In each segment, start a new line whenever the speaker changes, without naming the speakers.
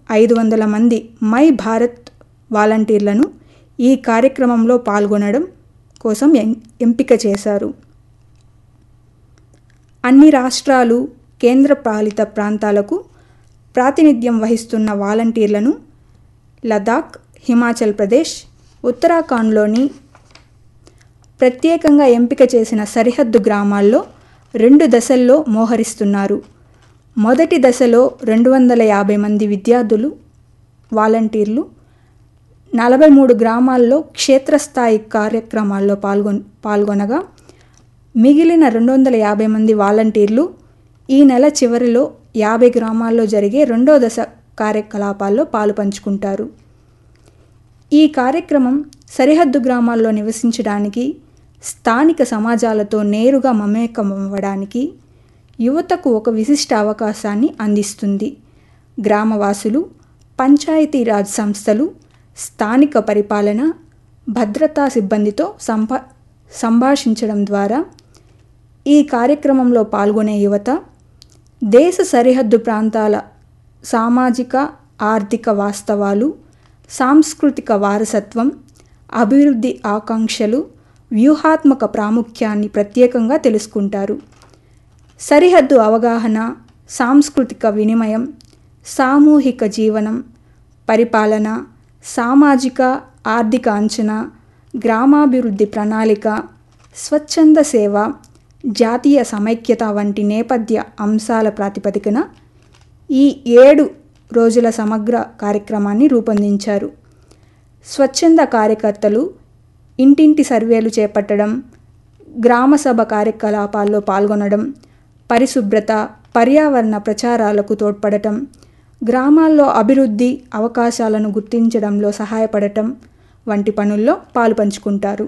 ఐదు వందల మంది మై భారత్ వాలంటీర్లను ఈ కార్యక్రమంలో పాల్గొనడం కోసం ఎం- ఎంపిక చేశారు అన్ని రాష్ట్రాలు కేంద్రపాలిత ప్రాంతాలకు ప్రాతినిధ్యం వహిస్తున్న వాలంటీర్లను లదాఖ్ హిమాచల్ ప్రదేశ్ ఉత్తరాఖండ్లోని ప్రత్యేకంగా ఎంపిక చేసిన సరిహద్దు గ్రామాల్లో రెండు దశల్లో మోహరిస్తున్నారు మొదటి దశలో రెండు వందల యాభై మంది విద్యార్థులు వాలంటీర్లు నలభై మూడు గ్రామాల్లో క్షేత్రస్థాయి కార్యక్రమాల్లో పాల్గొన్ పాల్గొనగా మిగిలిన రెండు వందల యాభై మంది వాలంటీర్లు ఈ నెల చివరిలో యాభై గ్రామాల్లో జరిగే రెండో దశ కార్యకలాపాల్లో పాలు పంచుకుంటారు ఈ కార్యక్రమం సరిహద్దు గ్రామాల్లో నివసించడానికి స్థానిక సమాజాలతో నేరుగా మమేకమవ్వడానికి యువతకు ఒక విశిష్ట అవకాశాన్ని అందిస్తుంది గ్రామవాసులు పంచాయతీరాజ్ సంస్థలు స్థానిక పరిపాలన భద్రతా సిబ్బందితో సంభా సంభాషించడం ద్వారా ఈ కార్యక్రమంలో పాల్గొనే యువత దేశ సరిహద్దు ప్రాంతాల సామాజిక ఆర్థిక వాస్తవాలు సాంస్కృతిక వారసత్వం అభివృద్ధి ఆకాంక్షలు వ్యూహాత్మక ప్రాముఖ్యాన్ని ప్రత్యేకంగా తెలుసుకుంటారు సరిహద్దు అవగాహన సాంస్కృతిక వినిమయం సామూహిక జీవనం పరిపాలన సామాజిక ఆర్థిక అంచనా గ్రామాభివృద్ధి ప్రణాళిక స్వచ్ఛంద సేవ జాతీయ సమైక్యత వంటి నేపథ్య అంశాల ప్రాతిపదికన ఈ ఏడు రోజుల సమగ్ర కార్యక్రమాన్ని రూపొందించారు స్వచ్ఛంద కార్యకర్తలు ఇంటింటి సర్వేలు చేపట్టడం గ్రామసభ కార్యకలాపాల్లో పాల్గొనడం పరిశుభ్రత పర్యావరణ ప్రచారాలకు తోడ్పడటం గ్రామాల్లో అభివృద్ధి అవకాశాలను గుర్తించడంలో సహాయపడటం వంటి పనుల్లో పాలుపంచుకుంటారు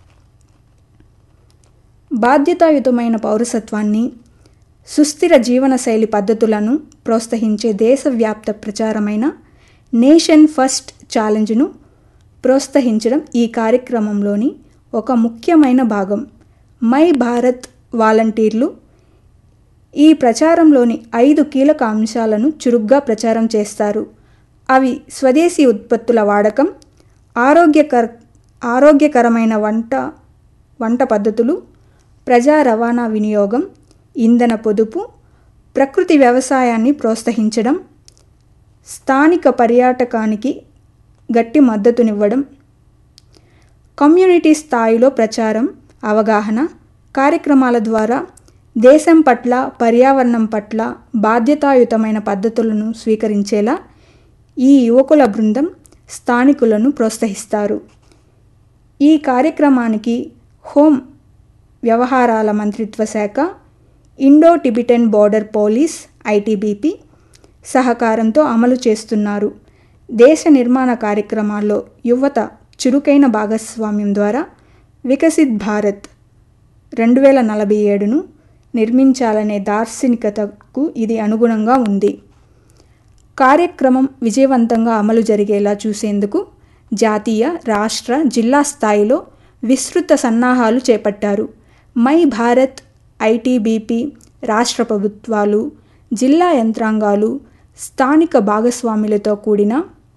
బాధ్యతాయుతమైన పౌరసత్వాన్ని సుస్థిర జీవనశైలి పద్ధతులను ప్రోత్సహించే దేశవ్యాప్త ప్రచారమైన నేషన్ ఫస్ట్ ఛాలెంజ్ను ప్రోత్సహించడం ఈ కార్యక్రమంలోని ఒక ముఖ్యమైన భాగం మై భారత్ వాలంటీర్లు ఈ ప్రచారంలోని ఐదు కీలక అంశాలను చురుగ్గా ప్రచారం చేస్తారు అవి స్వదేశీ ఉత్పత్తుల వాడకం ఆరోగ్యకర ఆరోగ్యకరమైన వంట వంట పద్ధతులు ప్రజా రవాణా వినియోగం ఇంధన పొదుపు ప్రకృతి వ్యవసాయాన్ని ప్రోత్సహించడం స్థానిక పర్యాటకానికి గట్టి మద్దతునివ్వడం కమ్యూనిటీ స్థాయిలో ప్రచారం అవగాహన కార్యక్రమాల ద్వారా దేశం పట్ల పర్యావరణం పట్ల బాధ్యతాయుతమైన పద్ధతులను స్వీకరించేలా ఈ యువకుల బృందం స్థానికులను ప్రోత్సహిస్తారు ఈ కార్యక్రమానికి హోం వ్యవహారాల మంత్రిత్వ శాఖ Indo Tibetan border police ITBP సహకారంతో అమలు చేస్తున్నారు దేశ నిర్మాణ కార్యక్రమాల్లో యువత చురుకైన భాగస్వామ్యం ద్వారా వికసిత్ భారత్ రెండు వేల నలభై ఏడును నిర్మించాలనే దార్శనికతకు ఇది అనుగుణంగా ఉంది కార్యక్రమం విజయవంతంగా అమలు జరిగేలా చూసేందుకు జాతీయ రాష్ట్ర జిల్లా స్థాయిలో విస్తృత సన్నాహాలు చేపట్టారు మై భారత్ ఐటీబీపీ రాష్ట్ర ప్రభుత్వాలు జిల్లా యంత్రాంగాలు స్థానిక భాగస్వాములతో కూడిన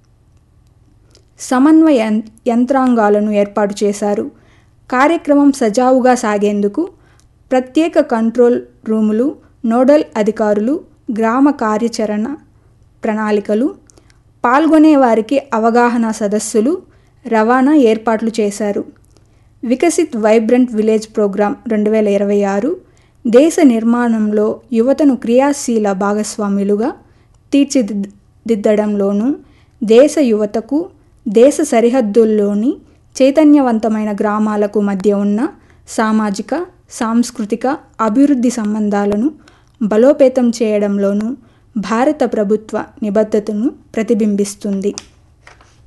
సమన్వయ యం- యంత్రాంగాలను ఏర్పాటు చేశారు కార్యక్రమం సజావుగా సాగేందుకు ప్రత్యేక కంట్రోల్ రూములు నోడల్ అధికారులు గ్రామ కార్యాచరణ ప్రణాళికలు పాల్గొనే వారికి అవగాహన సదస్సులు రవాణా ఏర్పాట్లు చేశారు వికసిత్ వైబ్రెంట్ విలేజ్ ప్రోగ్రాం రెండు వేల ఇరవై ఆరు దేశ నిర్మాణంలో యువతను క్రియాశీల భాగస్వాములుగా తీర్చిదిద్దడంలోనూ దేశ యువతకు దేశ సరిహద్దుల్లోని చైతన్యవంతమైన గ్రామాలకు మధ్య ఉన్న సామాజిక సాంస్కృతిక అభివృద్ధి సంబంధాలను బలోపేతం చేయడంలోనూ భారత ప్రభుత్వ నిబద్ధతను ప్రతిబింబిస్తుంది